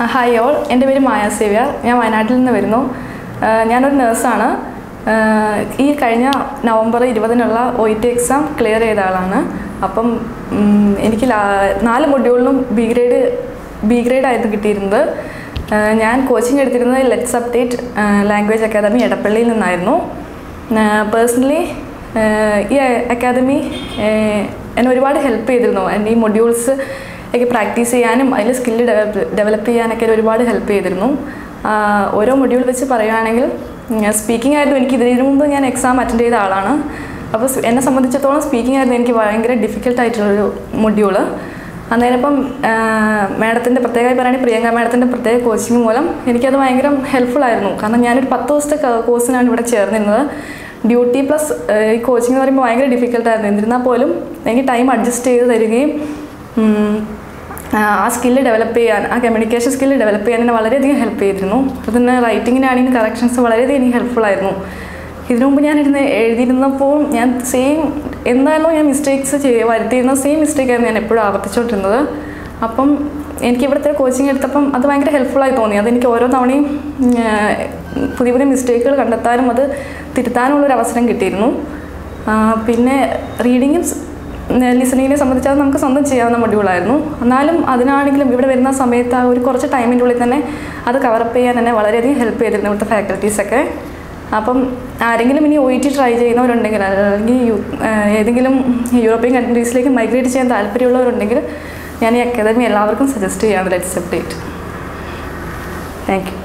hi all എൻ്റെ പേര് മായ Xavier ഞാൻ വയനാട്ടിൽ നിന്ന് വരുന്നു ആഹ് ഞാനൊരു നേഴ്സാണ് ആഹ് ഈ കഴിഞ്ഞ നവംബർ ഇരുപതിനുള്ള O E T exam clear ചെയ്ത ആളാണ് അപ്പം ഉം, എനിക്ക് ലാ- നാല് മൊഡ്യൂളിനും ബി ഗ്രേഡ് ബി ഗ്രേഡ് ആയിരുന്നു കിട്ടിയിരുന്നത് ആഹ് ഞാൻ കോച്ചിങ് എടുത്തിരുന്നത് ലെറ്റ്സ് അപ്ഡേറ്റ് ലാംഗ്വേജ് അക്കാദമി എടപ്പള്ളിയിൽ നിന്നായിരുന്നു പേഴ്സണലി ഈ അക്കാദമി എന്നെ ഒരുപാട് ഹെൽപ്പ് ചെയ്തിരുന്നു എൻ്റെ ഈ മൊഡ്യൂൾസ് ഒക്കെ പ്രാക്ടീസ് ചെയ്യാനും അതിൽ സ്കില്ല് ഡെവലപ്പ് ഡെവലപ്പ് ചെയ്യാനൊക്കെ ഒരുപാട് ഹെൽപ്പ് ചെയ്തിരുന്നു ആഹ് ഓരോ മൊഡ്യൂൾ വെച്ച് പറയുകയാണെങ്കിൽ സ്പീക്കിംഗ് ആയിരുന്നു എനിക്ക് ഇതിനു മുമ്പ് ഞാൻ എക്സാം അറ്റൻഡ് ചെയ്ത ആളാണ് അപ്പോൾ സ് എന്നെ സംബന്ധിച്ചിടത്തോളം സ്പീക്കിംഗ് ആയിരുന്നു എനിക്ക് ഭയങ്കര ഡിഫിക്കൽട്ട് ആയിട്ടുള്ളൊരു മൊഡ്യൂള് അന്നേരം ഇപ്പം മാഡത്തിൻ്റെ പ്രത്യേകമായി പറയുകയാണെങ്കിൽ പ്രിയങ്ക മാഡത്തിൻ്റെ പ്രത്യേക കോച്ചിങ് മൂലം എനിക്കത് ഭയങ്കര ഹെൽപ്ഫുൾ ആയിരുന്നു കാരണം ഞാനൊരു പത്ത് ദിവസത്തെ കോഴ്സിനാണ് ഇവിടെ ചേർന്നിരുന്നത് ഡ്യൂട്ടി പ്ലസ് ഈ കോച്ചിങ് എന്ന് പറയുമ്പോൾ ഭയങ്കര ഡിഫിക്കൽട്ടായിരുന്നു എന്നിരുന്നാൽ പോലും എനിക്ക് ടൈം അഡ്ജസ്റ്റ് ചെയ്ത് തരികയും ഉം, ആ സ്കില്ല് ഡെവലപ്പ് ചെയ്യാൻ ആ കമ്മ്യൂണിക്കേഷൻ സ്കില്ല് ഡെവലപ്പ് ചെയ്യാൻ എന്നെ വളരെയധികം ഹെൽപ്പ് ചെയ്തിരുന്നു അതിന് റൈറ്റിങ്ങിനാണെങ്കിൽ കറക്ഷൻസ് വളരെയധികം എനിക്ക് ഹെൽപ്ഫുൾ ആയിരുന്നു ഇതിനു മുമ്പ് ഞാൻ ഇരുന്ന് എഴുതിയിരുന്നപ്പോൾ ഞാൻ സെയിം എന്തായാലും ഞാൻ മിസ്റ്റേക്സ് ചെയ്യ വരുത്തിയിരുന്ന സെയിം മിസ്റ്റേക്കായിരുന്നു ഞാൻ എപ്പോഴും ആവർത്തിച്ചുകൊണ്ടിരുന്നത് അപ്പം എനിക്ക് ഇവിടുത്തെ കോച്ചിങ് എടുത്തപ്പം അത് ഭയങ്കര ഹെൽപ്ഫുള്ളായി തോന്നി അതെനിക്ക് ഓരോ തവണയും ഉം, ആ, പുതിയ പുതിയ മിസ്റ്റേക്കുകൾ കണ്ടെത്താനും അത് തിരുത്താനുള്ളൊരു അവസരം കിട്ടിയിരുന്നു ആ, പിന്നെ റീഡിങ്ങും ലിസണിങ്ങിനെ സംബന്ധിച്ച് അത് നമുക്ക് സ്വന്തം ചെയ്യാവുന്ന മൊഡ്യൂളായിരുന്നു എന്നാലും അതിനാണെങ്കിലും ഇവിടെ വരുന്ന സമയത്ത് ആ ഒരു കുറച്ച് ടൈമിൻ്റെ ഉള്ളിൽ തന്നെ അത് കവറപ്പ് ചെയ്യാൻ എന്നെ വളരെയധികം ഹെൽപ്പ് ചെയ്തിരുന്നു ഇവിടുത്തെ ഫാക്കൽറ്റീസൊക്കെ അപ്പം ആരെങ്കിലും ഇനി ഒ ഇ ടി ട്രൈ ചെയ്യുന്നവരുണ്ടെങ്കിൽ അല്ലെങ്കിൽ യു ഏതെങ്കിലും യൂറോപ്യൻ കൺട്രീസിലേക്ക് മൈഗ്രേറ്റ് ചെയ്യാൻ താല്പര്യമുള്ളവരുണ്ടെങ്കിൽ ഞാൻ ഈ അക്കാദമി എല്ലാവർക്കും സജസ്റ്റ് ചെയ്യാണ് ലെറ്റ്സ് അപ്ഡേറ്റ് താങ്ക് യു